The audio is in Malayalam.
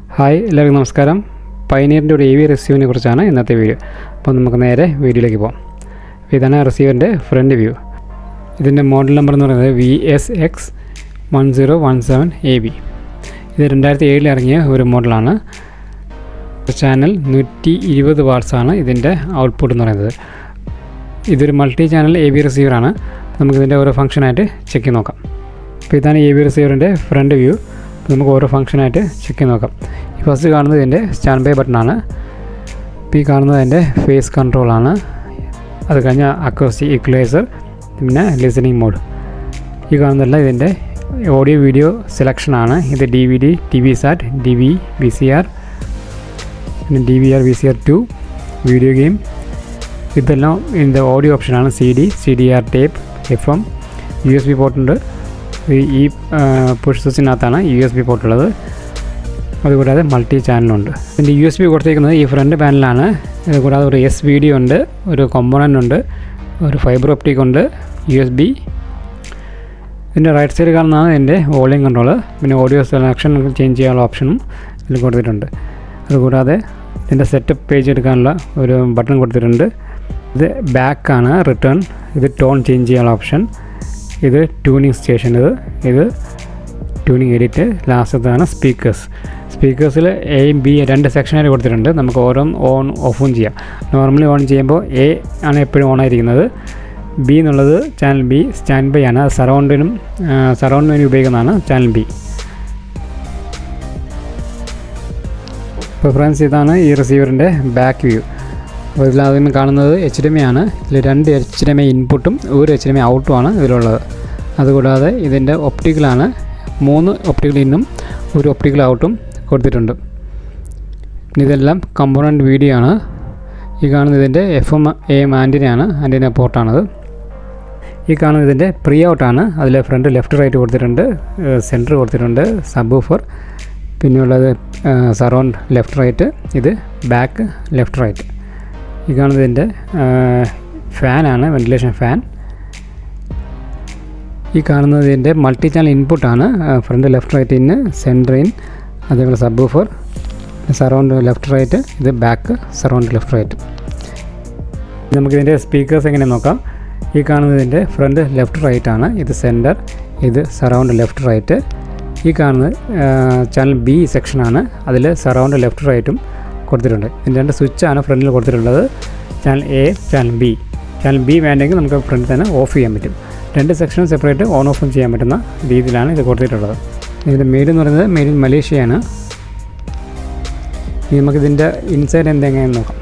ഹായ് എല്ലാവർക്കും നമസ്കാരം പൈനീറിൻ്റെ ഒരു എ വി റിസീവിനെ കുറിച്ചാണ് ഇന്നത്തെ വീഡിയോ അപ്പോൾ നമുക്ക് നേരെ വീഡിയോയിലേക്ക് പോകാം അപ്പോൾ ഇതാണ് റിസീവറിൻ്റെ ഫ്രണ്ട് വ്യൂ ഇതിൻ്റെ മോഡൽ നമ്പർ എന്ന് പറയുന്നത് V S X one zero one seven A B ഇത് രണ്ടായിരത്തി ഏഴിൽ ഇറങ്ങിയ ഒരു മോഡലാണ് ചാനൽ നൂറ്റി ഇരുപത് വാട്സാണ് ഇതിൻ്റെ ഔട്ട്പുട്ട് എന്ന് പറയുന്നത് ഇതൊരു മൾട്ടി ചാനൽ എ ബി റിസീവറാണ് നമുക്കിതിൻ്റെ ഓരോ ഫംഗ്ഷനായിട്ട് ചെക്ക് ചെയ്ത് നോക്കാം അപ്പോൾ ഇതാണ് എ ബി റിസീവറിൻ്റെ ഫ്രണ്ട് വ്യൂ നമുക്ക് ഓരോ ഫംഗ്ഷനായിട്ട് ചെക്ക് ചെയ്ത് നോക്കാം ഈ ഫസ്റ്റ് കാണുന്നത് ഇതിൻ്റെ സ്റ്റാൻഡ് ബൈ ബട്ടണാണ് ഇപ്പോൾ ഈ കാണുന്നത് അതിൻ്റെ ഫേസ് കൺട്രോളാണ് അത് കഴിഞ്ഞ അക്വസ്റ്റിക് ഇക്വലൈസർ പിന്നെ ലിസണിങ് മോഡ് ഈ കാണുന്നതെല്ലാം ഇതിൻ്റെ ഓഡിയോ വീഡിയോ സെലക്ഷനാണ് ഇത് D V D T V sat D V V C R പിന്നെ D V R V C R two video game ഇതെല്ലാം ഇതിൻ്റെ ഓഡിയോ ഓപ്ഷനാണ് C D C D R tape F M U S B പോർട്ടുണ്ട് ഈ പുഷ് സ്വിച്ചിനകത്താണ് യു എസ് ബി പോർട്ട് ഉള്ളത് അതുകൂടാതെ മൾട്ടി ചാനലുണ്ട് ഇതിൻ്റെ യു എസ് ബി കൊടുത്തിരിക്കുന്നത് ഈ ഫ്രണ്ട് പാനലാണ് ഇത് കൂടാതെ ഒരു എസ് വി ഡി ഉണ്ട് ഒരു കോമ്പോണൻ്റ് ഉണ്ട് ഒരു ഫൈബർ ഒപ്റ്റിക് ഉണ്ട് യു എസ് ബി ഇതിൻ്റെ റൈറ്റ് സൈഡ് കാണുന്നതാണ് ഇതിൻ്റെ വോളിയം കൺട്രോൾ പിന്നെ ഓഡിയോ സെലക്ഷൻ ചേഞ്ച് ചെയ്യാനുള്ള ഓപ്ഷനും ഇതിൽ കൊടുത്തിട്ടുണ്ട് അതുകൂടാതെ ഇതിൻ്റെ സെറ്റപ്പ് പേജ് എടുക്കാനുള്ള ഒരു ബട്ടൺ കൊടുത്തിട്ടുണ്ട് ഇത് ബാക്കാണ് റിട്ടേൺ ഇത് ടോൺ ചേഞ്ച് ചെയ്യാനുള്ള ഓപ്ഷൻ ഇത് ട്യൂണിങ് സ്റ്റേഷൻ ഇത് ഇത് ട്യൂണിങ് എഡിറ്റ് ലാസ്റ്റത്താണ് സ്പീക്കേഴ്സ് സ്പീക്കേഴ്സിൽ എയും ബി രണ്ട് സെക്ഷനായിട്ട് കൊടുത്തിട്ടുണ്ട് നമുക്ക് ഓരോ ഓൺ ഓഫും ചെയ്യാം നോർമലി ഓൺ ചെയ്യുമ്പോൾ എ ആണ് എപ്പോഴും ഓൺ ആയിരിക്കുന്നത് ബി എന്നുള്ളത് ചാനൽ ബി സ്റ്റാൻഡ് ബൈ ആണ് സറൗണ്ടിനും സറൗണ്ടിന് വേണ്ടി ഉപയോഗിക്കുന്നതാണ് ചാനൽ ബി ഇപ്പോൾ ഫ്രണ്ട്സ് ഇതാണ് ഈ റിസീവറിൻ്റെ ബാക്ക് വ്യൂ അപ്പോൾ ഇതിൽ ആദ്യം കാണുന്നത് എച്ച് ഡി എം ആണ് ഇതിൽ രണ്ട് എച്ച് ഡി എം ഇൻപുട്ടും ഒരു എച്ച് ഡി എം ഔട്ടുമാണ് ഇതിലുള്ളത് അതുകൂടാതെ ഇതിൻ്റെ ഒപ്റ്റിക്കലാണ് മൂന്ന് ഒപ്റ്റിക്കൽ ഇന്നും ഒരു ഒപ്റ്റിക്കൽ ഔട്ടും കൊടുത്തിട്ടുണ്ട് പിന്നെ ഇതെല്ലാം കമ്പോണൻറ്റ് വീഡിയോ ആണ് ഈ കാണുന്നത് ഇതിൻ്റെ എഫ് എം എ എം ആൻറ്റിനയാണ് ആൻറ്റിന പോർട്ടാണത് ഈ കാണുന്നത് ഇതിൻ്റെ പ്രീ ഔട്ടാണ് അതിൽ ഫ്രണ്ട് ലെഫ്റ്റ് റൈറ്റ് കൊടുത്തിട്ടുണ്ട് സെൻറ്റർ കൊടുത്തിട്ടുണ്ട് സബ് ഓഫർ പിന്നെയുള്ളത് സറൗണ്ട് ലെഫ്റ്റ് റൈറ്റ് ഇത് ബാക്ക് ലെഫ്റ്റ് റൈറ്റ് ഈ കാണുന്നതിൻ്റെ ഫാനാണ് വെൻറ്റിലേഷൻ ഫാൻ ഈ കാണുന്നതിൻ്റെ മൾട്ടി ചാനൽ ഇൻപുട്ടാണ് ഫ്രണ്ട് ലെഫ്റ്റ് റൈറ്റ് ഇന്ന് സെൻറ്റർ ഇൻ അതേപോലെ subwoofer surround left right ഇത് ബാക്ക് സറൗണ്ട് ലെഫ്റ്റ് റൈറ്റ് നമുക്കിതിൻ്റെ സ്പീക്കേഴ്സ് എങ്ങനെ നോക്കാം ഈ കാണുന്നതിൻ്റെ ഫ്രണ്ട് ലെഫ്റ്റ് റൈറ്റ് ആണ് ഇത് സെൻറ്റർ ഇത് സറൗണ്ട് ലെഫ്റ്റ് റൈറ്റ് ഈ കാണുന്നത് ചാനൽ ബി സെക്ഷനാണ് അതിൽ സറൗണ്ട് ലെഫ്റ്റ് റൈറ്റും കൊടുത്തിട്ടുണ്ട് ഇതിൻ്റെ രണ്ട് സ്വിച്ചാണ് ഫ്രണ്ടിൽ കൊടുത്തിട്ടുള്ളത് channel A channel B channel B വേണ്ടെങ്കിൽ നമുക്ക് ഫ്രണ്ടിൽ തന്നെ ഓഫ് ചെയ്യാൻ പറ്റും രണ്ട് സെക്ഷനും സെപ്പറേറ്റ് ഓൺ ഓഫും ചെയ്യാൻ പറ്റുന്ന രീതിയിലാണ് ഇത് കൊടുത്തിട്ടുള്ളത് ഇതിൻ്റെ മെയ്ഡ് എന്ന് പറയുന്നത് മെയ്ഡ് ഇൻ മലേഷ്യയാണ് ഇനി നമുക്കിതിൻ്റെ ഇൻസൈഡ് എന്തെങ്ങനെയെന്ന് നോക്കാം